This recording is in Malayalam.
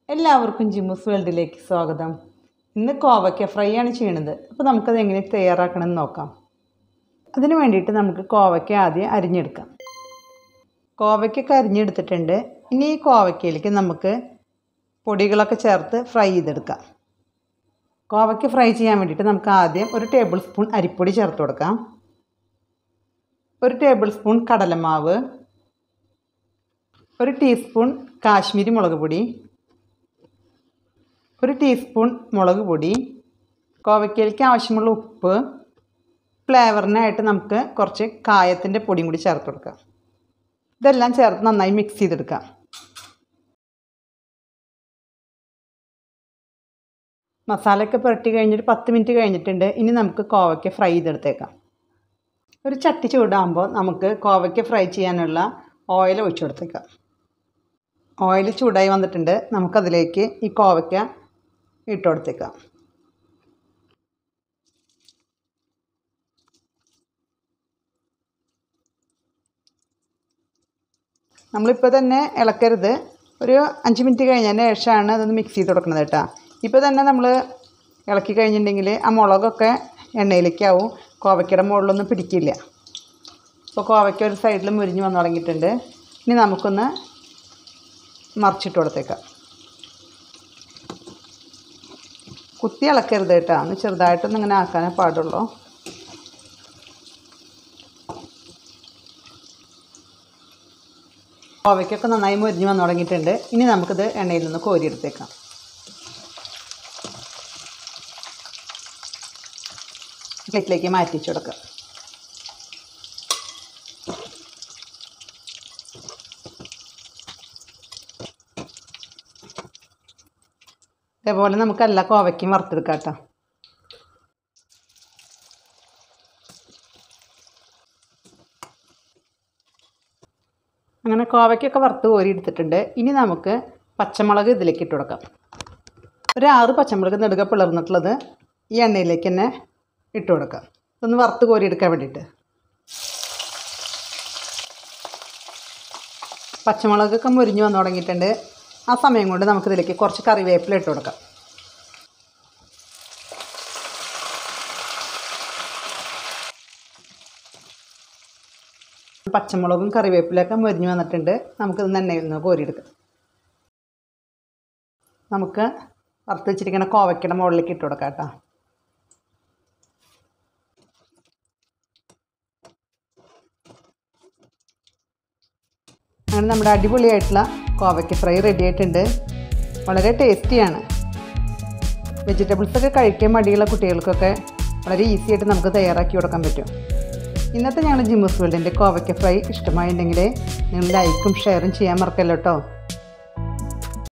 എല്ലാവർക്കും ജിമ്മൂസ് വേൾഡിലേക്ക് സ്വാഗതം ഇന്ന് കോവയ്ക്ക ഫ്രൈ ആണ് ചെയ്യണത് അപ്പോൾ നമുക്കത് എങ്ങനെ തയ്യാറാക്കണമെന്ന് നോക്കാം അതിന് വേണ്ടിയിട്ട് നമുക്ക് കോവയ്ക്ക ആദ്യം അരിഞ്ഞെടുക്കാം കോവയ്ക്കൊക്കെ അരിഞ്ഞെടുത്തിട്ടുണ്ട് ഇനി ഈ കോവയ്ക്കയിലേക്ക് നമുക്ക് പൊടികളൊക്കെ ചേർത്ത് ഫ്രൈ ചെയ്തെടുക്കാം കോവയ്ക്ക് ഫ്രൈ ചെയ്യാൻ വേണ്ടിയിട്ട് നമുക്ക് ആദ്യം ഒരു ടേബിൾ സ്പൂൺ അരിപ്പൊടി ചേർത്ത് കൊടുക്കാം ഒരു ടേബിൾ സ്പൂൺ കടലമാവ് ഒരു ടീസ്പൂൺ കാശ്മീരി മുളക് പൊടി ഒരു ടീസ്പൂൺ മുളക് പൊടി കോവയ്ക്കയിലേക്ക് ആവശ്യമുള്ള ഉപ്പ് ഫ്ലേവറിനായിട്ട് നമുക്ക് കുറച്ച് കായത്തിൻ്റെ പൊടിയും കൂടി ചേർത്ത് കൊടുക്കാം ഇതെല്ലാം ചേർത്ത് നന്നായി മിക്സ് ചെയ്തെടുക്കാം മസാലയൊക്കെ പുരട്ടി കഴിഞ്ഞിട്ട് പത്ത് മിനിറ്റ് കഴിഞ്ഞിട്ടുണ്ട് ഇനി നമുക്ക് കോവയ്ക്ക ഫ്രൈ ചെയ്തെടുത്തേക്കാം ഒരു ചട്ടി ചൂടാകുമ്പോൾ നമുക്ക് കോവയ്ക്ക ഫ്രൈ ചെയ്യാനുള്ള ഓയിൽ ഒഴിച്ചു കൊടുത്തേക്കാം ഓയിൽ ചൂടായി വന്നിട്ടുണ്ട് നമുക്കതിലേക്ക് ഈ കോവയ്ക്ക ഇട്ട് കൊടുത്തേക്കാം നമ്മളിപ്പോൾ തന്നെ ഇളക്കരുത് ഒരു അഞ്ച് മിനിറ്റ് കഴിഞ്ഞതിന് ശേഷമാണ് അതൊന്ന് മിക്സ് ചെയ്ത് കൊടുക്കുന്നത് കേട്ടോ ഇപ്പോൾ തന്നെ നമ്മൾ ഇളക്കി കഴിഞ്ഞിട്ടുണ്ടെങ്കിൽ ആ മുളകൊക്കെ എണ്ണയിലേക്കാവും കോവയ്ക്കയുടെ മുകളിലൊന്നും പിടിക്കില്ല അപ്പോൾ കോവയ്ക്ക ഒരു സൈഡിൽ മുരിഞ്ഞ് വന്നു തുടങ്ങിയിട്ടുണ്ട് ഇനി നമുക്കൊന്ന് മറിച്ചിട്ട് കൊടുത്തേക്കാം കുത്തി ഇളക്കരുത് കേട്ടോ ഒന്ന് ചെറുതായിട്ടൊന്നും ഇങ്ങനെ ആക്കാനേ പാടുള്ളൂ കോവയ്ക്കൊക്കെ നന്നായി മുരിഞ്ഞ് വന്നു തുടങ്ങിയിട്ടുണ്ട് ഇനി നമുക്കിത് എണ്ണയിൽ നിന്ന് കോരിയെടുത്തേക്കാം പ്ലേറ്റിലേക്ക് മാറ്റി വെച്ച് കൊടുക്കാം ഇതേപോലെ നമുക്ക് എല്ലാ കോവയ്ക്കും വറുത്തെടുക്കാം കേട്ടോ അങ്ങനെ കോവയ്ക്കൊക്കെ വറുത്ത് കോരി എടുത്തിട്ടുണ്ട് ഇനി നമുക്ക് പച്ചമുളക് ഇതിലേക്ക് ഇട്ട് കൊടുക്കാം ഒരു ആറ് പച്ചമുളക് നെടുക പിളർന്നിട്ടുള്ളത് ഈ എണ്ണയിലേക്ക് തന്നെ ഇട്ട് കൊടുക്കാം ഇതൊന്ന് വറുത്ത് കോരി എടുക്കാൻ വേണ്ടിയിട്ട് പച്ചമുളകൊക്കെ മുരിഞ്ഞ് വന്നു തുടങ്ങിയിട്ടുണ്ട് ആ സമയം കൊണ്ട് നമുക്കിതിലേക്ക് കുറച്ച് കറിവേപ്പില ഇട്ട് കൊടുക്കാം പച്ചമുളകും കറിവേപ്പിലൊക്കെ മുരിഞ്ഞ് വന്നിട്ടുണ്ട് നമുക്കിത് എണ്ണയിൽ നിന്ന് കോരിയെടുക്കാം നമുക്ക് വറുത്ത് വെച്ചിരിക്കുന്ന കോവയ്ക്കയുടെ മുകളിലേക്ക് ഇട്ട് കൊടുക്കാം കേട്ടോ അങ്ങനെ നമ്മുടെ അടിപൊളിയായിട്ടുള്ള കോവയ്ക്ക ഫ്രൈ റെഡി ആയിട്ടുണ്ട് വളരെ ടേസ്റ്റിയാണ് വെജിറ്റബിൾസൊക്കെ കഴിക്കാൻ മടിയുള്ള കുട്ടികൾക്കൊക്കെ വളരെ ഈസി ആയിട്ട് നമുക്ക് തയ്യാറാക്കി കൊടുക്കാൻ പറ്റും ഇന്നത്തെ ഞങ്ങൾ ജിമ്മൂസ് വേൾഡിൻ്റെ കോവയ്ക്ക ഫ്രൈ ഇഷ്ടമായിട്ടുണ്ടെങ്കിൽ നിങ്ങൾ ലൈക്കും ഷെയറും ചെയ്യാൻ മറക്കല്ലോ കേട്ടോ